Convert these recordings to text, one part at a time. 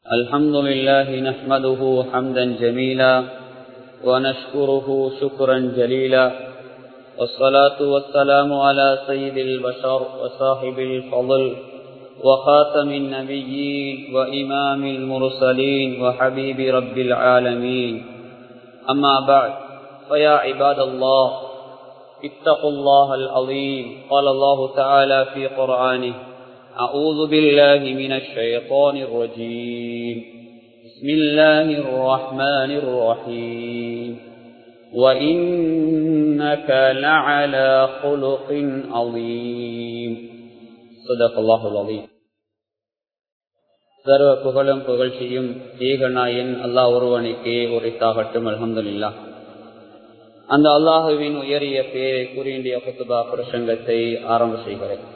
الحمد لله نحمده حمدا جميلا ونشكره شكرا جليلا والصلاة والسلام على سيد البشر وصاحب الفضل وخاتم النبيين وإمام المرسلين وحبيب رب العالمين أما بعد فيا عباد الله اتقوا الله العظيم قال الله تعالى في قرآنه أعوذ بالله من الشيطان الرجيم بسم الله الرحمن الرحيم وإنك لعلى خلق عظيم صدق الله العظيم சர்வ புகழும் புகழ்ச்சியும் ஏகநாயன் அல்லாஹ் ஒருவனுக்கே உரைத்தாகட்டும் அலமதுல்லா அந்த அல்லாஹுவின் உயரிய பேரை கூறிய குத்துபா பிரசங்கத்தை ஆரம்ப செய்கிறேன்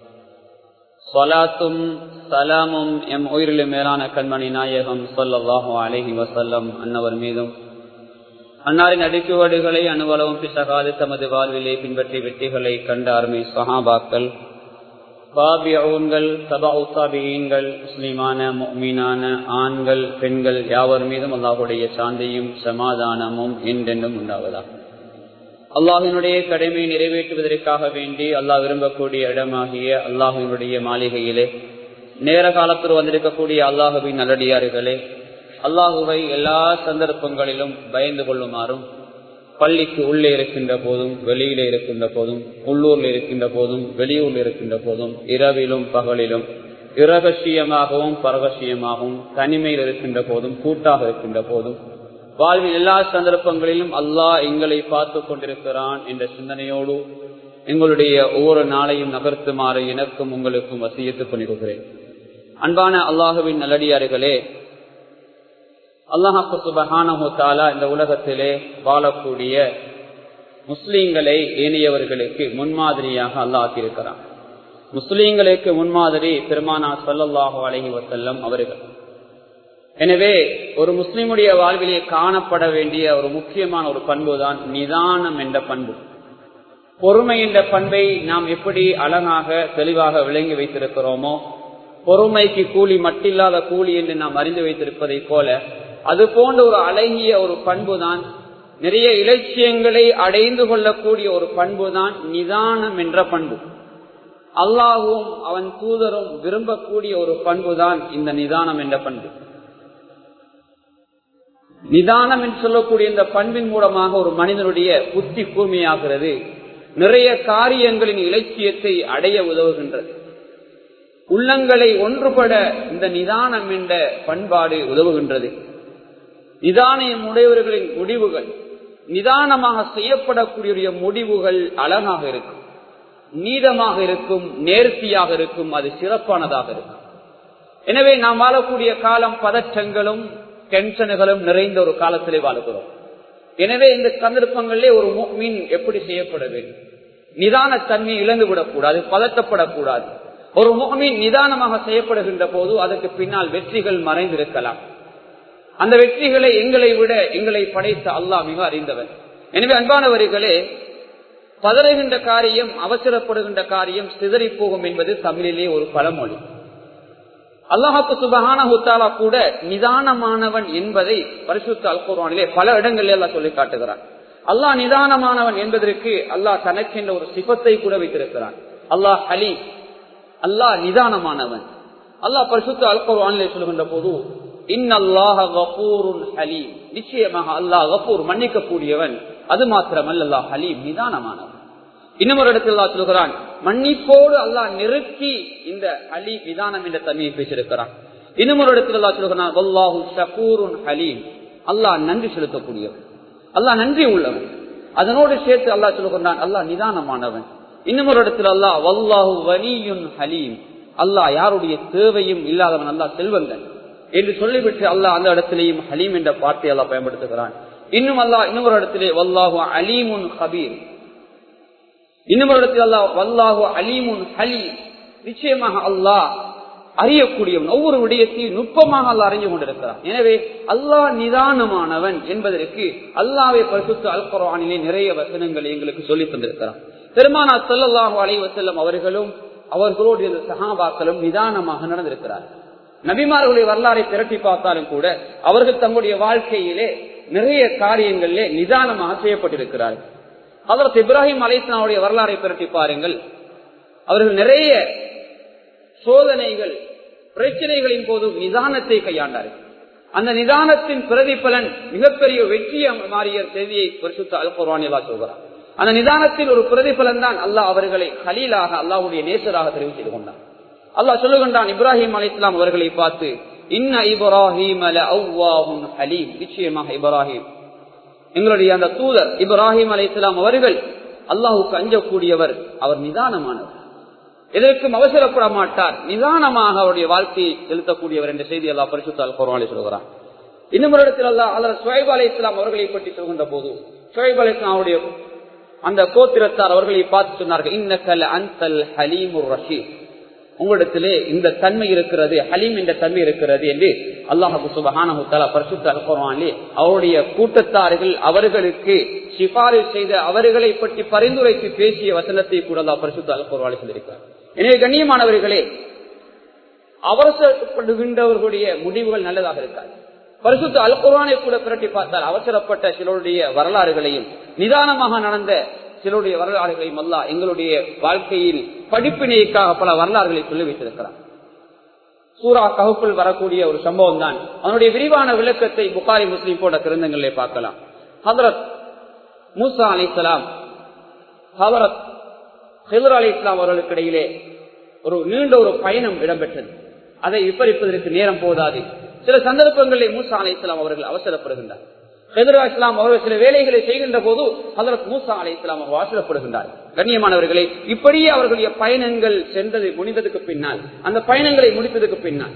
சொலாத்தும் சலாமும் எம் உயிரில் மேலான கண்மணி நாயகம் சொல்லல்லாஹு அலஹி வசல்லம் அன்னவர் மீதும் அன்னாரின் அடிக்குவடுகளை அனுவலவும் பிசகாது தமது வாழ்விலே பின்பற்றி வெற்றிகளை கண்ட அருமை சஹாபாக்கள் பாபியவுன்கள் சபா உத்தாபியீன்கள் முஸ்லிமான மீனான ஆண்கள் பெண்கள் யாவர் மீதும் அல்லாஹுடைய சாந்தியும் சமாதானமும் என்றென்றும் உண்டாவதாக அல்லாஹினுடைய கடமையை நிறைவேற்றுவதற்காக வேண்டி அல்லாஹ் விரும்பக்கூடிய இடமாகிய அல்லாஹினுடைய மாளிகையிலே நேர காலத்தில் வந்திருக்கக்கூடிய அல்லாஹுவின் நல்லடியார்களே அல்லாஹுவை எல்லா சந்தர்ப்பங்களிலும் பயந்து கொள்ளுமாறும் பள்ளிக்கு உள்ளே இருக்கின்ற போதும் வெளியில இருக்கின்ற போதும் உள்ளூர்ல இருக்கின்ற போதும் வெளியூர்ல இருக்கின்ற போதும் இரவிலும் பகலிலும் இரகசியமாகவும் பரகசியமாகவும் தனிமையில் இருக்கின்ற போதும் கூட்டாக இருக்கின்ற போதும் வாழ்வின் எல்லா சந்தர்ப்பங்களிலும் அல்லாஹ் எங்களை பார்த்து கொண்டிருக்கிறான் என்ற சிந்தனையோடு எங்களுடைய ஒவ்வொரு நாளையும் நகர்த்துமாறு எனக்கும் உங்களுக்கும் வசியத்து பண்ணிக்கொள்கிறேன் அன்பான அல்லாஹுவின் நல்லடியார்களே அல்லாஹாக்கு சுபஹானஹாலா இந்த உலகத்திலே வாழக்கூடிய முஸ்லீம்களை ஏனையவர்களுக்கு முன்மாதிரியாக அல்லாஹ் ஆக்கியிருக்கிறான் முஸ்லீம்களுக்கு முன்மாதிரி பெருமானா சல்லாஹூ அலஹி வசல்லம் அவர்கள் எனவே ஒரு முஸ்லிமுடைய வாழ்விலே காணப்பட வேண்டிய ஒரு முக்கியமான ஒரு பண்பு தான் நிதானம் என்ற பண்பு பொறுமை என்ற பண்பை நாம் எப்படி அழகாக தெளிவாக விளங்கி வைத்திருக்கிறோமோ பொறுமைக்கு கூலி மட்டில்லாத கூலி என்று நாம் அறிந்து வைத்திருப்பதை போல அது போன்ற ஒரு அழகிய ஒரு பண்பு தான் நிறைய இலட்சியங்களை அடைந்து கொள்ளக்கூடிய ஒரு பண்பு தான் நிதானம் என்ற பண்பு அல்லாவும் அவன் தூதரும் விரும்பக்கூடிய ஒரு பண்பு தான் இந்த நிதானம் என்ற பண்பு நிதானம் என்று சொல்லக்கூடிய இந்த பண்பின் மூலமாக ஒரு மனிதனுடைய புத்தி கூர்மையாகிறது நிறைய காரியங்களின் இலட்சியத்தை அடைய உதவுகின்றது உள்ளங்களை ஒன்றுபட இந்த நிதானம் என்ற பண்பாடு உதவுகின்றது நிதானம் உடையவர்களின் முடிவுகள் நிதானமாக செய்யப்படக்கூடிய முடிவுகள் அழகாக இருக்கும் நீதமாக இருக்கும் நேர்த்தியாக இருக்கும் அது சிறப்பானதாக இருக்கும் எனவே நாம் வாழக்கூடிய காலம் பதற்றங்களும் டென்ஷனுகளும் நிறைந்த ஒரு காலத்திலே வாழுகிறோம் எனவே இந்த சந்தர்ப்பங்களிலே ஒரு மீன் எப்படி செய்யப்பட வேண்டும் நிதான தன்மையை இழந்து விடக்கூடாது பதட்டப்படக்கூடாது ஒரு முகமீன் நிதானமாக செய்யப்படுகின்ற போது அதற்கு பின்னால் வெற்றிகள் மறைந்திருக்கலாம் அந்த வெற்றிகளை எங்களை விட எங்களை படைத்த அல்லாஹ் மிக அறிந்தவர் எனவே அன்பானவர்களே பதறுகின்ற காரியம் அவசரப்படுகின்ற காரியம் சிதறி போகும் என்பது தமிழிலே ஒரு பழமொழி அல்லாஹாக்கு சுபகானா கூட நிதானமானவன் என்பதை பரிசுத்த அல்குர்வானிலே பல இடங்களில் எல்லாம் சொல்லி காட்டுகிறான் அல்லாஹ் நிதானமானவன் என்பதற்கு அல்லாஹ் தனக்கென்ற ஒரு சிபத்தை கூட வைத்திருக்கிறான் அல்லாஹ் அலி அல்லாஹ் நிதானமானவன் அல்லாஹ் பரிசுத்த அல்குர்வானிலே சொல்லுகின்ற போது ஹலீம் நிச்சயமாக அல்லாஹ் கபூர் மன்னிக்கக்கூடியவன் அது மாத்திரமல்ல அல்லாஹ் ஹலீம் நிதானமானவன் இன்னும் ஒரு இடத்தில் அல்லா சொல்கிறான் மன்னிப்போடு அல்லாஹ் நிறுத்தி இந்த அலி விதானம் என்ற தன்மையை பேசியிருக்கிறான் இன்னும் ஒரு இடத்தில் அல்லா சொல்கிறான் வல்லாஹு ஷகூருன் ஹலீம் அல்லாஹ் நன்றி செலுத்தக்கூடியவன் அல்லாஹ் நன்றி உள்ளவன் அதனோடு சேர்த்து அல்லாஹ் சொல்கிறான் அல்லாஹ் நிதானமானவன் இன்னும் ஒரு இடத்தில் அல்லாஹ் வல்லாஹு வலியுன் ஹலீம் அல்லாஹ் யாருடைய தேவையும் இல்லாதவன் அல்லாஹ் செல்வங்கள் என்று சொல்லிவிட்டு அல்லாஹ் அந்த இடத்திலேயும் ஹலீம் என்ற வார்த்தையை அல்லாஹ் பயன்படுத்துகிறான் இன்னும் அல்லாஹ் இன்னும் ஒரு இடத்திலே வல்லாஹு அலீமுன் ஹபீர் இன்னும் ஒரு இடத்தில் அல்லாஹ் வல்லாஹு அலீமுன் ஹலி நிச்சயமாக அல்லாஹ் அறியக்கூடியவன் ஒவ்வொரு விடயத்தையும் நுட்பமாக அல்லாஹ் அறிஞ்சு கொண்டிருக்கிறான் எனவே அல்லாஹ் நிதானமானவன் என்பதற்கு அல்லாவை பரிசுத்த அல் குரானிலே நிறைய வசனங்களை எங்களுக்கு சொல்லி தந்திருக்கிறான் பெருமானா சல்லாஹூ அலை வசல்லம் அவர்களும் அவர்களோடு இருந்த சகாபாக்களும் நிதானமாக நடந்திருக்கிறார் நபிமார்களுடைய வரலாறை திரட்டி பார்த்தாலும் கூட அவர்கள் தங்களுடைய வாழ்க்கையிலே நிறைய காரியங்களிலே நிதானமாக செய்யப்பட்டிருக்கிறார்கள் அதற்கு இப்ராஹிம் அலைஸ்லாவுடைய வரலாறை திரட்டி பாருங்கள் அவர்கள் நிறைய சோதனைகள் பிரச்சனைகளின் போது நிதானத்தை கையாண்டார்கள் அந்த நிதானத்தின் பிரதிபலன் மிகப்பெரிய வெற்றியை மாறிய செய்தியை பரிசுத்த அல்குர்வானிலா சொல்கிறார் அந்த நிதானத்தில் ஒரு பிரதிபலன் தான் அல்லாஹ் அவர்களை கலீலாக அல்லாவுடைய நேசராக தெரிவு செய்து கொண்டார் அல்லாஹ் சொல்லுகின்றான் இப்ராஹிம் அலி இஸ்லாம் அவர்களை பார்த்து இன்ன இப்ராஹிம் ஹலீம் நிச்சயமாக இப்ராஹிம் எங்களுடைய அந்த தூதர் இப்ராஹிம் அலி இஸ்லாம் அவர்கள் அல்லாஹுக்கு அஞ்சக்கூடியவர் அவர் நிதானமானவர் எதற்கும் அவசரப்பட மாட்டார் நிதானமாக அவருடைய வாழ்க்கையை செலுத்தக்கூடியவர் என்ற செய்தி அல்லா பரிசுத்தால் குரானி சொல்கிறார் இன்னும் ஒரு இடத்தில் அல்லா அல்ல சுவைப் அலி இஸ்லாம் அவர்களை பற்றி சொல்கின்ற போது சுவைப் அலி இஸ்லாம் அவருடைய அந்த கோத்திரத்தார் அவர்களை பார்த்து சொன்னார்கள் இன்னக்கல் அந்தல் ஹலீமுர் ரஷீத் உங்களிடத்திலே இந்த தன்மை இருக்கிறது ஹலீம் என்ற தன்மை இருக்கிறது என்று அல்லாஹு சுபஹானஹுத்தாலா பரிசுத்த அல்குரானிலே அவருடைய கூட்டத்தார்கள் அவர்களுக்கு சிபாரிசு செய்த அவர்களை பற்றி பரிந்துரைத்து பேசிய வசனத்தை கூட அல்லா பரிசுத்த அல்குரானி சொல்லியிருக்கிறார் எனவே கண்ணியமானவர்களே அவசரப்படுகின்றவர்களுடைய முடிவுகள் நல்லதாக இருக்காது பரிசுத்த அல்குரானை கூட புரட்டி பார்த்தால் அவசரப்பட்ட சிலருடைய வரலாறுகளையும் நிதானமாக நடந்த சிலருடைய வரலாறுகளையும் அல்ல எங்களுடைய வாழ்க்கையில் படிப்பினைக்காக பல வரலாறுகளை சொல்லி வைத்திருக்கிறார் சூரா ககுப்பில் வரக்கூடிய ஒரு சம்பவம் தான் அதனுடைய விரிவான விளக்கத்தை புகாரி முஸ்லீம் போன்ற கிரந்தங்களிலே பார்க்கலாம் ஹதரத் மூசா அலி இஸ்லாம் ஹதரத் ஹிதர் அலி இஸ்லாம் அவர்களுக்கு இடையிலே ஒரு நீண்ட ஒரு பயணம் இடம்பெற்றது அதை விபரிப்பதற்கு நேரம் போதாது சில சந்தர்ப்பங்களில் மூசா அலி இஸ்லாம் அவர்கள் அவசரப்படுகின்றார் ஹெதரா இஸ்லாம் அவர்கள் சில வேலைகளை செய்கின்ற போது ஹதரத் மூசா அலி இஸ்லாம் அவர் அவசரப்படுகின்றார் கண்ணியமானவர்களை இப்படியே அவர்களுடைய பயணங்கள் சென்றது முடிந்ததுக்கு பின்னால் அந்த பயணங்களை முடித்ததுக்கு பின்னால்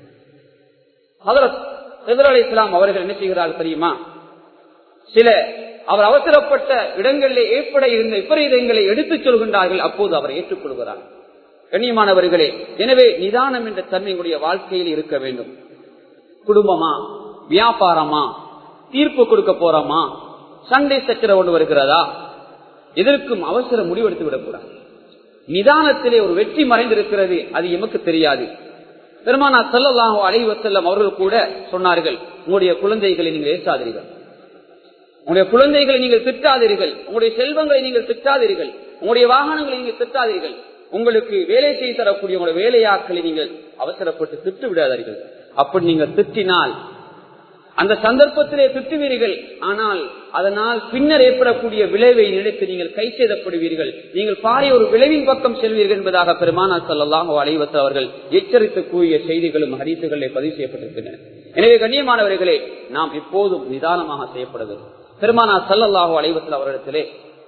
ஹதரத் ஹெதர் அலி இஸ்லாம் அவர்கள் என்ன செய்கிறார்கள் தெரியுமா சில அவர் அவசரப்பட்ட இடங்களிலே ஏற்பட இருந்த விபரீதங்களை எடுத்துச் சொல்கின்றார்கள் அப்போது அவர் ஏற்றுக்கொள்கிறார் கண்ணியமானவர்களே எனவே நிதானம் என்ற தன்மையுடைய வாழ்க்கையில் இருக்க வேண்டும் குடும்பமா வியாபாரமா தீர்ப்பு கொடுக்க போறோமா சண்டை சச்சரவு ஒன்று வருகிறதா எதற்கும் அவசர முடிவெடுத்து விடக்கூடாது நிதானத்திலே ஒரு வெற்றி மறைந்திருக்கிறது அது எமக்கு தெரியாது பெருமானா செல்லலாம் அலைவ செல்லம் அவர்கள் கூட சொன்னார்கள் உங்களுடைய குழந்தைகளை நீங்கள் ஏசாதீர்கள் உங்களுடைய குழந்தைகளை நீங்கள் திட்டாதீர்கள் உங்களுடைய செல்வங்களை நீங்கள் திட்டாதீர்கள் உங்களுடைய வாகனங்களை நீங்கள் திட்டாதீர்கள் உங்களுக்கு வேலை செய்து தரக்கூடிய உங்களுடைய வேலையாட்களை நீங்கள் அவசரப்பட்டு திட்டு விடாதீர்கள் அப்படி நீங்கள் திட்டினால் அந்த சந்தர்ப்பத்திலே திட்டுவீர்கள் ஆனால் அதனால் பின்னர் ஏற்படக்கூடிய விளைவை நினைத்து நீங்கள் கை செய்தப்படுவீர்கள் நீங்கள் பாரிய ஒரு விளைவின் பக்கம் செல்வீர்கள் என்பதாக பெருமானா சல்லாஹ் அலைவத் அவர்கள் எச்சரித்து கூறிய செய்திகளும் ஹரிசுகளிலே பதிவு செய்யப்பட்டிருக்கின்றன எனவே கண்ணியமானவர்களே நாம் எப்போதும் நிதானமாக செய்யப்பட வேண்டும் பெருமானா சல்லல்லாஹு அலைவத்தில் அவரிடத்திலே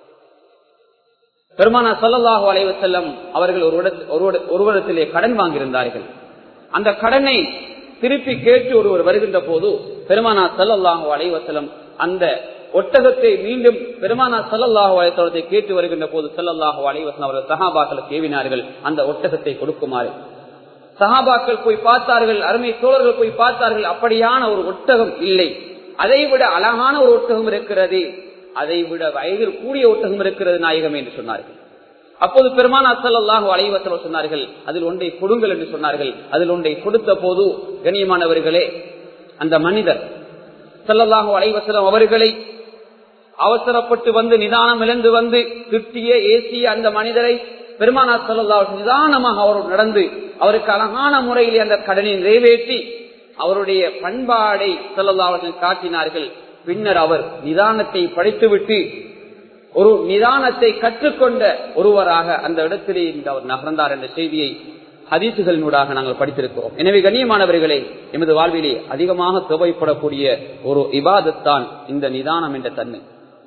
பெருமானா சல்லல்லாஹு அலைவசல்லம் அவர்கள் ஒருவரிடத்திலே கடன் வாங்கியிருந்தார்கள் அந்த கடனை திருப்பி கேட்டு ஒருவர் வருகின்ற போது பெருமானா சல்லல்லாஹு அலைவசலம் அந்த ஒட்டகத்தை மீண்டும் பெருமானா சல்லல்லாஹு அலைவசலத்தை கேட்டு வருகின்ற போது சல்லல்லாஹு அலைவசலம் அவர்கள் சஹாபாக்களுக்கு ஏவினார்கள் அந்த ஒட்டகத்தை கொடுக்குமாறு சஹாபாக்கள் போய் பார்த்தார்கள் அருமை தோழர்கள் போய் பார்த்தார்கள் அப்படியான ஒரு ஒட்டகம் இல்லை அதை விட அழகான ஒரு ஒட்டகம் இருக்கிறது அதை விட வயதில் கூடிய ஒட்டகம் இருக்கிறது நாயகம் என்று சொன்னார்கள் அப்போது பெருமான் அசல்லாஹு அலைவசல் சொன்னார்கள் அதில் ஒன்றை கொடுங்கள் என்று சொன்னார்கள் அதில் ஒன்றை கொடுத்த போது கண்ணியமானவர்களே அந்த மனிதர் சல்லல்லாஹு அலைவசலம் அவர்களை அவசரப்பட்டு வந்து நிதானம் இழந்து வந்து திட்டிய ஏசிய அந்த மனிதரை பெருமானா சல்லா நிதானமாக அவரோடு நடந்து அவருக்கு அழகான முறையில் அந்த கடனை நிறைவேற்றி அவருடைய பண்பாடை செல்லல்லாவர்கள் காட்டினார்கள் பின்னர் அவர் நிதானத்தை படித்துவிட்டு ஒரு நிதானத்தை கற்றுக்கொண்ட ஒருவராக அந்த இடத்திலே அவர் நகர்ந்தார் என்ற செய்தியை ஹதீசுகளினூடாக நாங்கள் படித்திருக்கிறோம் எனவே கண்ணியமானவர்களே எமது வாழ்விலே அதிகமாக தேவைப்படக்கூடிய ஒரு இபாதத்தான் இந்த நிதானம் என்ற தன்மை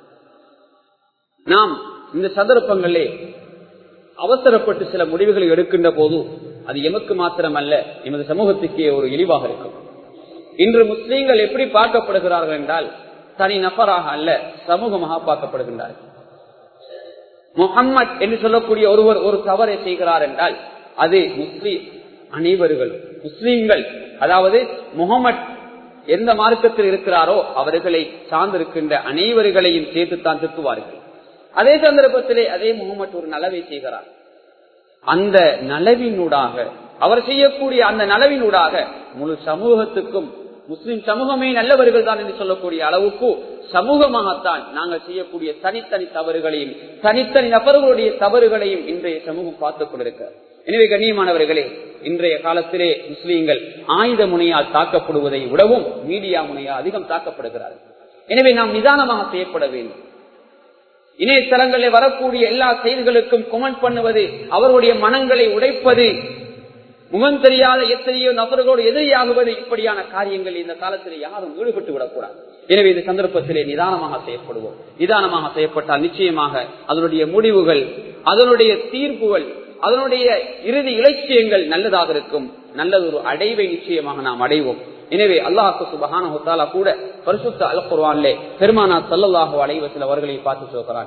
நாம் இந்த சந்தர்ப்பங்களிலே அவசரப்பட்டு சில முடிவுகளை எடுக்கின்ற போது அது எமக்கு மாத்திரமல்ல எமது சமூகத்துக்கே ஒரு இழிவாக இருக்கும் இன்று முஸ்லீம்கள் எப்படி பார்க்கப்படுகிறார்கள் என்றால் தனி நபராக அல்ல சமூகமாக பார்க்கப்படுகின்றார்கள் முகம்மத் என்று சொல்லக்கூடிய ஒருவர் ஒரு தவறை செய்கிறார் என்றால் அது முஸ்லீம் அனைவர்கள் முஸ்லீம்கள் அதாவது முகமட் எந்த மார்க்கத்தில் இருக்கிறாரோ அவர்களை சார்ந்திருக்கின்ற அனைவர்களையும் சேர்த்துத்தான் திட்டுவார்கள் அதே சந்தர்ப்பத்திலே அதே முகமட் ஒரு நலவை செய்கிறார் அந்த நலவினூடாக அவர் செய்யக்கூடிய அந்த நலவினூடாக முழு சமூகத்துக்கும் முஸ்லிம் சமூகமே நல்லவர்கள் தான் என்று சொல்லக்கூடிய அளவுக்கு சமூகமாகத்தான் நாங்கள் செய்யக்கூடிய தனித்தனி தவறுகளையும் தனித்தனி நபர்களுடைய தவறுகளையும் இன்றைய சமூகம் பார்த்துக் கொண்டிருக்க எனவே கண்ணியமானவர்களே இன்றைய காலத்திலே முஸ்லீம்கள் ஆயுத முனையால் தாக்கப்படுவதை விடவும் மீடியா முனையால் அதிகம் தாக்கப்படுகிறார்கள் எனவே நாம் நிதானமாக செய்யப்பட வேண்டும் இணையதளங்களில் வரக்கூடிய எல்லா செய்திகளுக்கும் கொமெண்ட் பண்ணுவது அவர்களுடைய மனங்களை உடைப்பது முகம் தெரியாத எத்தனையோ நபர்களோடு எதிரியாகுவது இப்படியான காரியங்கள் இந்த காலத்தில் யாரும் ஈடுபட்டு விடக்கூடாது எனவே இந்த சந்தர்ப்பத்திலே நிதானமாக செய்யப்படுவோம் நிதானமாக செய்யப்பட்டால் நிச்சயமாக அதனுடைய முடிவுகள் அதனுடைய தீர்ப்புகள் அதனுடைய இறுதி இலட்சியங்கள் நல்லதாக இருக்கும் நல்லது ஒரு அடைவை நிச்சயமாக நாம் அடைவோம் எனவே அல்லாஹு சுபஹான ஹுத்தாலா கூட பரிசுத்த அல் குர்வான்லே பெருமானா சல்லல்லாஹு அலைவசில் அவர்களை பார்த்து சொல்கிறான்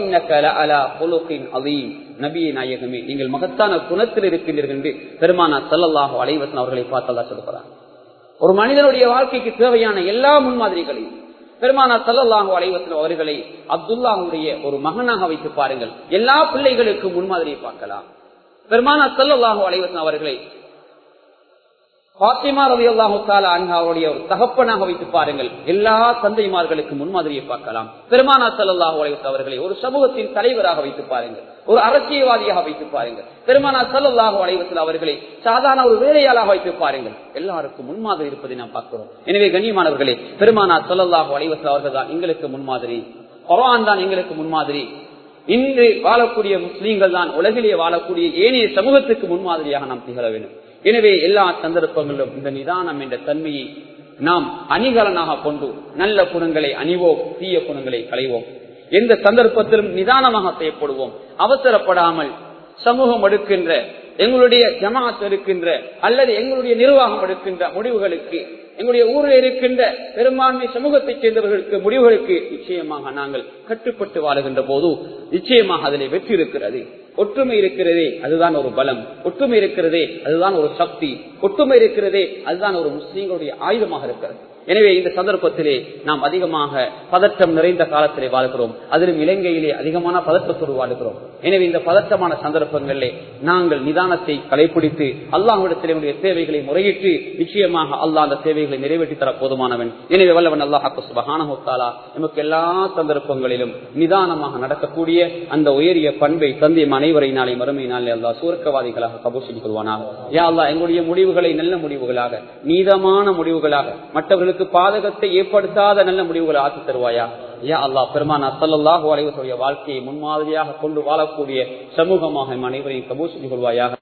நபியை நாயகமே நீங்கள் மகத்தான குணத்தில் இருக்கின்றீர்கள் என்று பெருமானா சல்லல்லாஹு அலைவசன் அவர்களை பார்த்து அல்லா சொல்கிறான் ஒரு மனிதனுடைய வாழ்க்கைக்கு தேவையான எல்லா முன்மாதிரிகளையும் பெருமானா சல்லல்லாஹு அலைவசன் அவர்களை அப்துல்லாவுடைய ஒரு மகனாக வைத்து பாருங்கள் எல்லா பிள்ளைகளுக்கும் முன்மாதிரியை பார்க்கலாம் பெருமானா சல்லல்லாஹு அலைவசன் அவர்களை பாத்திமா ரவி அல்லாஹால அன்ஹாவுடைய ஒரு தகப்பனாக வைத்து பாருங்கள் எல்லா தந்தைமார்களுக்கு முன்மாதிரியை பார்க்கலாம் பெருமானா சல்லாஹூ அலைவத் அவர்களை ஒரு சமூகத்தின் தலைவராக வைத்து பாருங்கள் ஒரு அரசியல்வாதியாக வைத்து பாருங்கள் பெருமானா சல்லாஹூ அலைவத்தில் அவர்களை சாதாரண ஒரு வேலையாளாக வைத்து பாருங்கள் எல்லாருக்கும் முன்மாதிரி இருப்பதை நாம் பார்க்கிறோம் எனவே கண்ணியமானவர்களே பெருமானா சல்லாஹூ அலைவத்தில் அவர்கள் தான் எங்களுக்கு முன்மாதிரி குரான் தான் எங்களுக்கு முன்மாதிரி இன்று வாழக்கூடிய முஸ்லீம்கள் தான் உலகிலே வாழக்கூடிய ஏனைய சமூகத்துக்கு முன்மாதிரியாக நாம் திகழ வேண்டும் எனவே எல்லா சந்தர்ப்பங்களிலும் இந்த நிதானம் என்ற தன்மையை நாம் அணிகலனாக கொண்டு நல்ல குணங்களை அணிவோம் தீய குணங்களை களைவோம் எந்த சந்தர்ப்பத்திலும் நிதானமாக செய்யப்படுவோம் அவசரப்படாமல் சமூகம் எடுக்கின்ற எங்களுடைய ஜமாத் எடுக்கின்ற அல்லது எங்களுடைய நிர்வாகம் எடுக்கின்ற முடிவுகளுக்கு எங்களுடைய ஊரில் இருக்கின்ற பெரும்பான்மை சமூகத்தைச் சேர்ந்தவர்களுக்கு முடிவுகளுக்கு நிச்சயமாக நாங்கள் கட்டுப்பட்டு வாழுகின்ற போது நிச்சயமாக அதில் வெற்றி இருக்கிறது ஒற்றுமை இருக்கிறதே அதுதான் ஒரு பலம் ஒற்றுமை இருக்கிறதே அதுதான் ஒரு சக்தி ஒற்றுமை இருக்கிறதே அதுதான் ஒரு முஸ்லீம்களுடைய ஆயுதமாக இருக்கிறது எனவே இந்த சந்தர்ப்பத்திலே நாம் அதிகமாக பதற்றம் நிறைந்த காலத்திலே வாழ்கிறோம் அதிலும் இலங்கையிலே அதிகமான பதற்றத்தோடு வாழ்கிறோம் எனவே இந்த பதற்றமான சந்தர்ப்பங்களிலே நாங்கள் நிதானத்தை கடைபிடித்து அல்லாஹிடத்திலே உடைய தேவைகளை முறையிட்டு நிச்சயமாக அல்லாஹ் அந்த தேவைகளை நிறைவேற்றி தர போதுமானவன் எனவே வல்லவன் அல்லாஹாக்கு சுபகானஹாலா நமக்கு எல்லா சந்தர்ப்பங்களிலும் நிதானமாக நடக்கக்கூடிய அந்த உயரிய பண்பை தந்தையும் அனைவரை நாளை மறுமை நாளை அல்லா சூரக்கவாதிகளாக கபூசிக் கொள்வானாக யா அல்லா எங்களுடைய முடிவுகளை நல்ல முடிவுகளாக நீதமான முடிவுகளாக மற்றவர்களுக்கு பாதகத்தை ஏற்படுத்தாத நல்ல முடிவுகளை ஆக்கி தருவாயா யா அல்லா பெருமானா சல்லாஹூ அலைவசுடைய வாழ்க்கையை முன்மாதிரியாக கொண்டு வாழக்கூடிய சமூகமாக அனைவரையும் கபூசிக் கொள்வாயாக